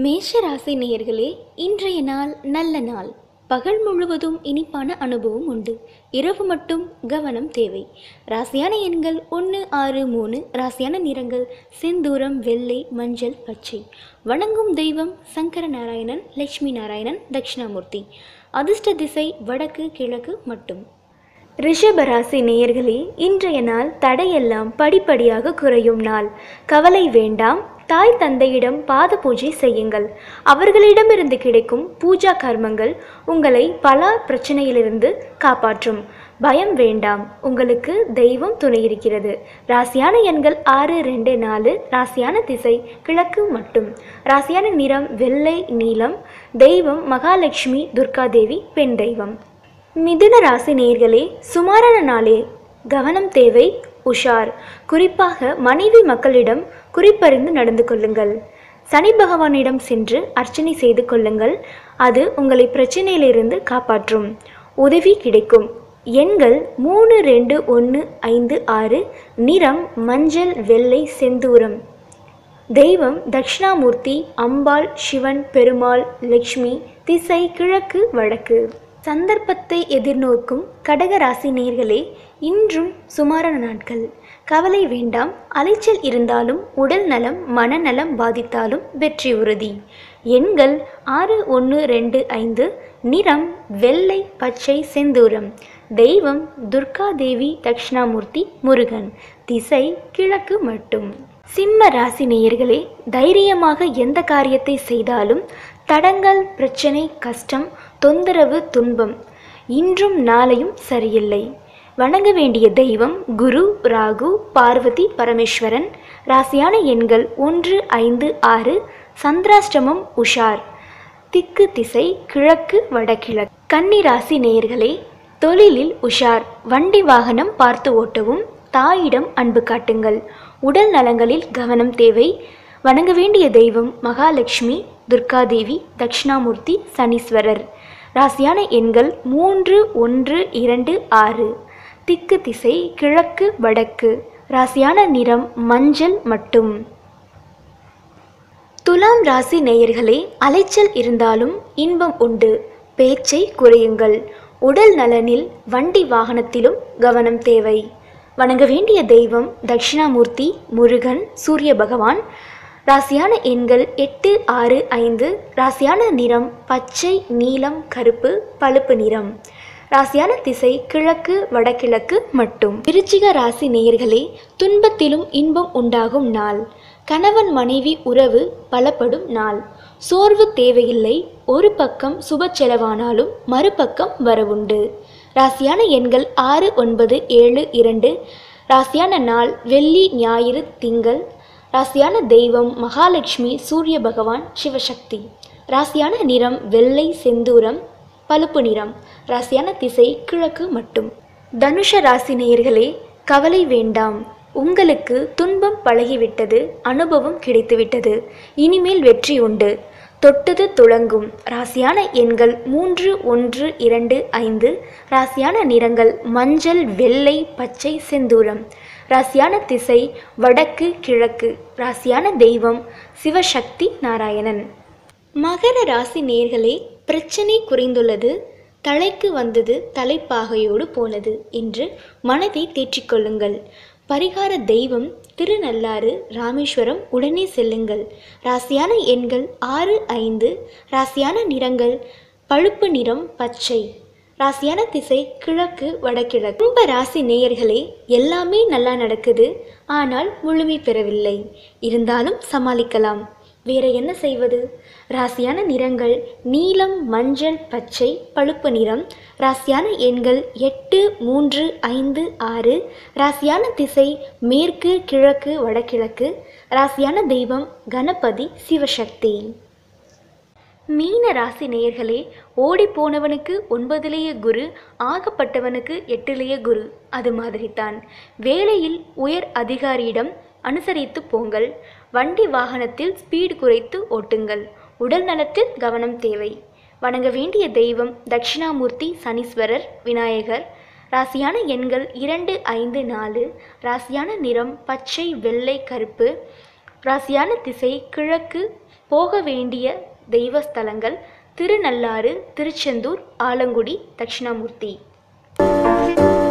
மேஷ ராசி நேயர்களே இன்றைய நாள் நல்ல நாள் பகல் முழுவதும் இனிப்பான அனுபவம் உண்டு இரவு மட்டும் கவனம் தேவை ராசியான எண்கள் ஒன்று ஆறு மூணு ராசியான நிறங்கள் செந்தூரம் வெள்ளை மஞ்சள் பச்சை வணங்கும் தெய்வம் சங்கர நாராயணன் லட்சுமி நாராயணன் தட்சிணாமூர்த்தி அதிர்ஷ்ட திசை வடக்கு கிழக்கு மட்டும் ரிஷபராசி நேயர்களே இன்றைய நாள் தடையெல்லாம் படிப்படியாக குறையும் நாள் கவலை வேண்டாம் தாய் தந்தையிடம் பாத பூஜை செய்யுங்கள் அவர்களிடமிருந்து கிடைக்கும் பூஜா கர்மங்கள் உங்களை பல பிரச்சனையிலிருந்து காப்பாற்றும் பயம் வேண்டாம் உங்களுக்கு தெய்வம் துணை இருக்கிறது ராசியான எண்கள் ஆறு ரெண்டு நாலு ராசியான திசை கிழக்கு மட்டும் ராசியான நிறம் வெள்ளை நீலம் தெய்வம் மகாலட்சுமி துர்காதேவி பெண் தெய்வம் மிதுன ராசி நேர்களே சுமாரான நாளே கவனம் தேவை உஷார் குறிப்பாக மனைவி மக்களிடம் குறிப்பறிந்து நடந்து கொள்ளுங்கள் சனி பகவானிடம் சென்று அர்ச்சனை செய்து கொள்ளுங்கள் அது உங்களை பிரச்சனையிலிருந்து காப்பாற்றும் உதவி கிடைக்கும் எண்கள் மூணு ரெண்டு ஒன்று ஐந்து ஆறு நிறம் மஞ்சள் வெள்ளை செந்தூரம் தெய்வம் தட்சிணாமூர்த்தி அம்பாள் சிவன் பெருமாள் லக்ஷ்மி திசை கிழக்கு வடக்கு சந்தர்ப்பத்தை எதிர்நோக்கும் கடகராசி நேர்களே இன்றும் சுமாரான நாட்கள் கவலை வேண்டாம் அலைச்சல் இருந்தாலும் உடல் நலம் மனநலம் பாதித்தாலும் வெற்றி உறுதி எண்கள் ஆறு ஒன்று ரெண்டு ஐந்து நிறம் வெள்ளை பச்சை செந்தூரம் தெய்வம் துர்கா தேவி தட்சிணாமூர்த்தி முருகன் திசை கிழக்கு மட்டும் சிம்ம ராசி நேயர்களே தைரியமாக எந்த காரியத்தை செய்தாலும் தடங்கள் பிரச்சனை கஷ்டம் தொந்தரவு துன்பம் இன்றும் நாளையும் சரியில்லை வணங்க வேண்டிய தெய்வம் குரு ராகு பார்வதி பரமேஸ்வரன் ராசியான எண்கள் ஒன்று ஐந்து ஆறு சந்திராஷ்டமம் உஷார் திக்கு திசை கிழக்கு வடகிழக்கு கன்னி ராசி நேயர்களே தொழிலில் உஷார் வண்டி வாகனம் பார்த்து ஓட்டவும் தாயிடம் அன்பு காட்டுங்கள் உடல் நலங்களில் கவனம் தேவை வணங்க வேண்டிய தெய்வம் மகாலட்சுமி துர்காதேவி தட்சிணாமூர்த்தி சனீஸ்வரர் ராசியான எண்கள் மூன்று ஒன்று இரண்டு ஆறு திக்கு திசை கிழக்கு வடக்கு ராசியான நிறம் மஞ்சள் மட்டும் துலாம் ராசி நேயர்களே அலைச்சல் இருந்தாலும் இன்பம் உண்டு பேச்சை குறையுங்கள் உடல் நலனில் வண்டி வாகனத்திலும் கவனம் தேவை வணங்க வேண்டிய தெய்வம் தட்சிணாமூர்த்தி முருகன் சூரிய பகவான் ராசியான எண்கள் எட்டு ஆறு ஐந்து ராசியான நிறம் பச்சை நீலம் கருப்பு பழுப்பு நிறம் ராசியான திசை கிழக்கு வடகிழக்கு மட்டும் விருச்சிக ராசி நேயர்களே துன்பத்திலும் இன்பம் உண்டாகும் நாள் கணவன் மனைவி உறவு பலப்படும் நாள் சோர்வு தேவையில்லை ஒரு பக்கம் சுப செலவானாலும் மறுபக்கம் வரவுண்டு ராசியான எண்கள் ஆறு ஒன்பது ஏழு இரண்டு ராசியான நாள் வெள்ளி ஞாயிறு திங்கள் ராசியான தெய்வம் மகாலட்சுமி சூரிய பகவான் சிவசக்தி ராசியான நிறம் வெள்ளை செந்தூரம் பழுப்பு நிறம் ராசியான திசை கிழக்கு மட்டும் தனுஷ ராசி நேயர்களே கவலை வேண்டாம் உங்களுக்கு துன்பம் பழகிவிட்டது அனுபவம் கிடைத்துவிட்டது இனிமேல் வெற்றி உண்டு தொட்டது துளங்கும் ராசியான எண்கள் மூன்று ஒன்று இரண்டு ஐந்து ராசியான நிறங்கள் மஞ்சள் வெள்ளை பச்சை செந்தூரம் ராசியான திசை வடக்கு கிழக்கு ராசியான தெய்வம் சிவசக்தி நாராயணன் மகர ராசி நேர்களே பிரச்சனை குறைந்துள்ளது தலைக்கு வந்தது தலைப்பாகையோடு போனது என்று மனதை தேற்றிக்கொள்ளுங்கள் பரிகார தெய்வம் திருநள்ளாறு ராமேஸ்வரம் உடனே செல்லுங்கள் ராசியான எண்கள் ஆறு ஐந்து ராசியான நிறங்கள் பழுப்பு நிறம் பச்சை ராசியான திசை கிழக்கு வடகிழக்கு கும்ப ராசி நேயர்களே எல்லாமே நல்லா நடக்குது ஆனால் முழுமை பெறவில்லை இருந்தாலும் சமாளிக்கலாம் வேற என்ன செய்வது ராசியான நிறங்கள் நீலம் மஞ்சள் பச்சை பழுப்பு நிறம் ராசியான எண்கள் எட்டு மூன்று ஐந்து ஆறு ராசியான திசை மேற்கு கிழக்கு வடகிழக்கு ராசியான தெய்வம் கணபதி சிவசக்தி மீன ராசி நேயர்களே ஓடி போனவனுக்கு ஒன்பதிலேயே குரு ஆகப்பட்டவனுக்கு எட்டிலேயே குரு அது மாதிரிதான் வேலையில் உயர் அதிகாரியிடம் அனுசரித்து போங்கள் வண்டி வாகனத்தில் ஸ்பீடு குறைத்து ஓட்டுங்கள் உடல் நலத்தில் கவனம் தேவை வணங்க வேண்டிய தெய்வம் தட்சிணாமூர்த்தி சனீஸ்வரர் விநாயகர் ராசியான எண்கள் இரண்டு ஐந்து நாலு ராசியான நிறம் பச்சை வெள்ளை கருப்பு ராசியான திசை கிழக்கு போக வேண்டிய தெய்வஸ்தலங்கள் திருநள்ளாறு திருச்செந்தூர் ஆலங்குடி தட்சிணாமூர்த்தி